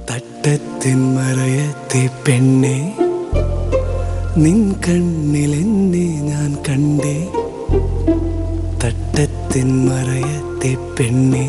തട്ടത്തിൻ മറയത്തെ പെണ്ണെ നിൻ കണ്ണിലെന്നെ ഞാൻ കണ്ടേ തട്ടത്തിൻ മറയത്തെ പെണ്ണെ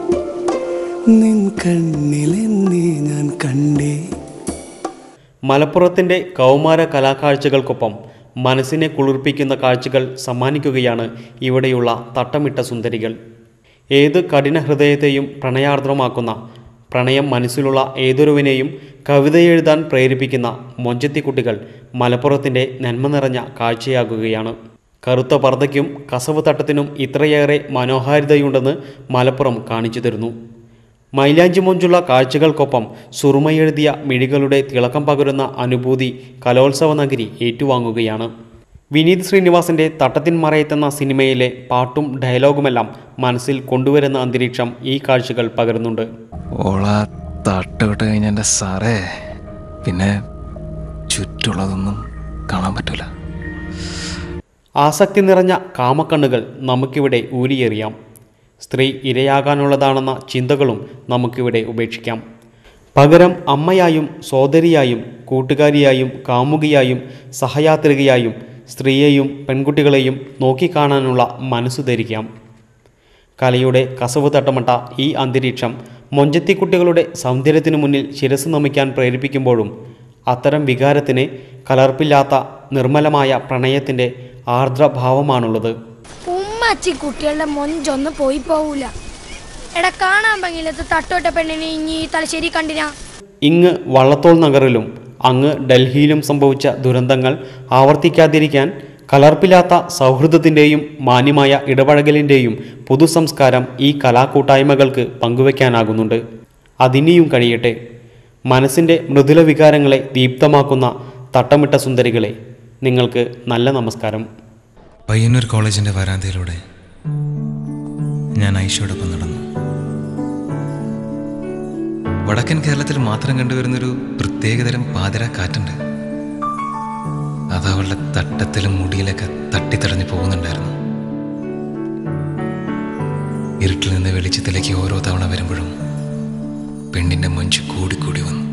നിൻ കണ്ണിലെന്നെ ഞാൻ കണ്ടേ മലപ്പുറത്തിൻ്റെ കൗമാര കലാകാഴ്ചകൾക്കൊപ്പം മനസ്സിനെ കുളിർപ്പിക്കുന്ന കാഴ്ചകൾ സമ്മാനിക്കുകയാണ് ഇവിടെയുള്ള തട്ടമിട്ട സുന്ദരികൾ ഏത് കഠിന ഹൃദയത്തെയും പ്രണയാർദ്രമാക്കുന്ന പ്രണയം മനസ്സിലുള്ള ഏതൊരുവിനെയും കവിതയെഴുതാൻ പ്രേരിപ്പിക്കുന്ന മൊഞ്ചത്തിക്കുട്ടികൾ മലപ്പുറത്തിൻ്റെ നന്മ നിറഞ്ഞ കാഴ്ചയാകുകയാണ് കറുത്ത പർദ്ദയ്ക്കും കസവ് തട്ടത്തിനും ഇത്രയേറെ മനോഹാരിതയുണ്ടെന്ന് മലപ്പുറം കാണിച്ചു തരുന്നു മൈലാഞ്ചി മൊഞ്ചുള്ള കാഴ്ചകൾക്കൊപ്പം സുറുമയെഴുതിയ മിഴികളുടെ തിളക്കം പകരുന്ന അനുഭൂതി കലോത്സവ നഗരി ഏറ്റുവാങ്ങുകയാണ് വിനീത് ശ്രീനിവാസിൻ്റെ തട്ടത്തിൻ മറയത്തെന്ന സിനിമയിലെ പാട്ടും ഡയലോഗുമെല്ലാം മനസ്സിൽ കൊണ്ടുവരുന്ന അന്തരീക്ഷം ഈ കാഴ്ചകൾ പകരുന്നുണ്ട് ഓള തട്ടുവിട്ട് കഴിഞ്ഞ എൻ്റെ സാറേ പിന്നെ ചുറ്റുള്ളതൊന്നും കാണാൻ പറ്റൂല ആസക്തി നിറഞ്ഞ കാമക്കണ്ണുകൾ നമുക്കിവിടെ ഊരിയെറിയാം സ്ത്രീ ഇരയാകാനുള്ളതാണെന്ന ചിന്തകളും നമുക്കിവിടെ ഉപേക്ഷിക്കാം പകരം അമ്മയായും സോദരിയായും കൂട്ടുകാരിയായും കാമുകിയായും സഹയാത്രികയായും സ്ത്രീയെയും പെൺകുട്ടികളെയും നോക്കിക്കാണാനുള്ള മനസ്സു ധരിക്കാം കലയുടെ കസവ് തട്ടമട്ട ഈ അന്തരീക്ഷം മൊഞ്ചത്തിക്കുട്ടികളുടെ സൗന്ദര്യത്തിനു മുന്നിൽ ശിരസ് നമിക്കാൻ പ്രേരിപ്പിക്കുമ്പോഴും അത്തരം വികാരത്തിന് കലർപ്പില്ലാത്ത നിർമ്മലമായ പ്രണയത്തിൻ്റെ ആർദ്രഭാവമാണുള്ളത് ഉമ്മച്ചി കുട്ടികളുടെ മൊഞ്ചൊന്നും പോയി പോവൂല എടാ കാണാൻ ഭംഗിയില്ലാത്ത തട്ടോട്ട പെണ്ണിനെ ഇനി തലശ്ശേരി കണ്ടിനാ ഇങ്ങ് വള്ളത്തോൾ നഗറിലും അങ്ങ് ഡൽഹിയിലും സംഭവിച്ച ദുരന്തങ്ങൾ ആവർത്തിക്കാതിരിക്കാൻ കലർപ്പില്ലാത്ത സൗഹൃദത്തിൻ്റെയും മാന്യമായ ഇടപഴകലിൻ്റെയും പൊതുസംസ്കാരം ഈ കലാകൂട്ടായ്മകൾക്ക് പങ്കുവയ്ക്കാനാകുന്നുണ്ട് അതിനിയും കഴിയട്ടെ മനസ്സിൻ്റെ മൃദുല വികാരങ്ങളെ ദീപ്തമാക്കുന്ന തട്ടമിട്ട സുന്ദരികളെ നിങ്ങൾക്ക് നല്ല നമസ്കാരം പയ്യന്നൂർ കോളേജിന്റെ വരാന്തയിലൂടെ ഞാൻ ഐഷയോടൊപ്പം നടന്നു വടക്കൻ കേരളത്തിൽ മാത്രം കണ്ടുവരുന്നൊരു പ്രത്യേകതരം പാതിര കാറ്റുണ്ട് അത് അവളുടെ തട്ടത്തിലും മുടിയിലൊക്കെ തട്ടിത്തടഞ്ഞു പോകുന്നുണ്ടായിരുന്നു ഇരുട്ടിൽ നിന്ന് വെളിച്ചത്തിലേക്ക് ഓരോ തവണ വരുമ്പോഴും പെണ്ണിന്റെ മഞ്ച് കൂടിക്കൂടി വന്നു